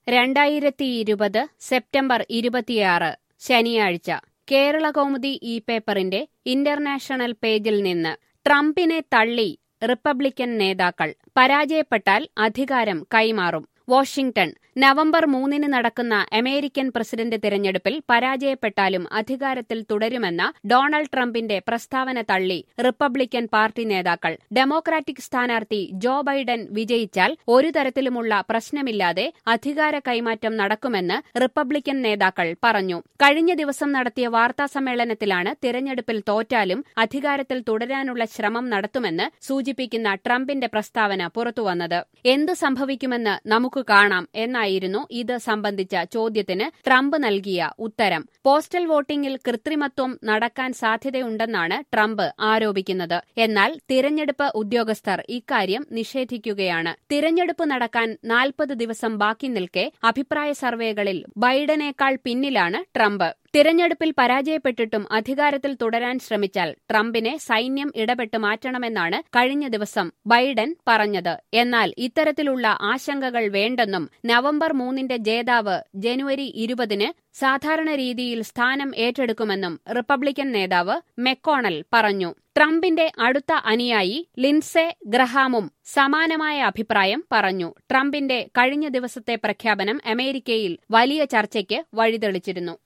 രണ്ടായിരത്തി ഇരുപത് സെപ്റ്റംബർ ഇരുപത്തിയാറ് ശനിയാഴ്ച കേരള കൗമുദി ഈ പേപ്പറിന്റെ ഇന്റർനാഷണൽ പേജിൽ നിന്ന് ട്രംപിനെ തള്ളി റിപ്പബ്ലിക്കൻ നേതാക്കൾ പരാജയപ്പെട്ടാൽ അധികാരം കൈമാറും വാഷിംഗ്ടൺ നവംബർ മൂന്നിന് നടക്കുന്ന അമേരിക്കൻ പ്രസിഡന്റ് തിരഞ്ഞെടുപ്പിൽ പരാജയപ്പെട്ടാലും അധികാരത്തിൽ തുടരുമെന്ന ഡൊണാൾഡ് ട്രംപിന്റെ പ്രസ്താവന തള്ളി റിപ്പബ്ലിക്കൻ പാർട്ടി നേതാക്കൾ ഡെമോക്രാറ്റിക് സ്ഥാനാർത്ഥി ജോ ബൈഡൻ വിജയിച്ചാൽ ഒരു തരത്തിലുമുള്ള പ്രശ്നമില്ലാതെ അധികാര കൈമാറ്റം നടക്കുമെന്ന് റിപ്പബ്ലിക്കൻ നേതാക്കൾ പറഞ്ഞു കഴിഞ്ഞ ദിവസം നടത്തിയ വാർത്താ സമ്മേളനത്തിലാണ് തിരഞ്ഞെടുപ്പിൽ തോറ്റാലും അധികാരത്തിൽ തുടരാനുള്ള ശ്രമം നടത്തുമെന്ന് സൂചിപ്പിക്കുന്ന ട്രംപിന്റെ പ്രസ്താവന പുറത്തുവന്നത് എന്തു സംഭവിക്കുമെന്ന് നമുക്ക് കാണാം എന്നായിരുന്നു ഇത് സംബന്ധിച്ച ചോദ്യത്തിന് ട്രംപ് നൽകിയ ഉത്തരം പോസ്റ്റൽ വോട്ടിംഗിൽ കൃത്രിമത്വം നടക്കാൻ സാധ്യതയുണ്ടെന്നാണ് ട്രംപ് ആരോപിക്കുന്നത് എന്നാൽ തിരഞ്ഞെടുപ്പ് ഉദ്യോഗസ്ഥർ ഇക്കാര്യം നിഷേധിക്കുകയാണ് തിരഞ്ഞെടുപ്പ് നടക്കാൻ നാൽപ്പത് ദിവസം ബാക്കി നിൽക്കെ അഭിപ്രായ സർവേകളിൽ ബൈഡനേക്കാൾ പിന്നിലാണ് ട്രംപ് തിരഞ്ഞെടുപ്പിൽ പരാജയപ്പെട്ടിട്ടും അധികാരത്തിൽ തുടരാൻ ശ്രമിച്ചാൽ ട്രംപിനെ സൈന്യം ഇടപെട്ട് മാറ്റണമെന്നാണ് കഴിഞ്ഞ ദിവസം ബൈഡൻ പറഞ്ഞത് എന്നാൽ ഇത്തരത്തിലുള്ള ആശങ്കകൾ വേണ്ടെന്നും നവംബർ മൂന്നിന്റെ ജേതാവ് ജനുവരി ഇരുപതിന് സാധാരണ രീതിയിൽ സ്ഥാനം ഏറ്റെടുക്കുമെന്നും റിപ്പബ്ലിക്കൻ നേതാവ് മെക്കോണൽ പറഞ്ഞു ട്രംപിന്റെ അടുത്ത അനുയായി ലിൻസെ ഗ്രഹാമും സമാനമായ അഭിപ്രായം പറഞ്ഞു ട്രംപിന്റെ കഴിഞ്ഞ ദിവസത്തെ പ്രഖ്യാപനം അമേരിക്കയിൽ വലിയ ചർച്ചയ്ക്ക് വഴിതെളിച്ചിരുന്നു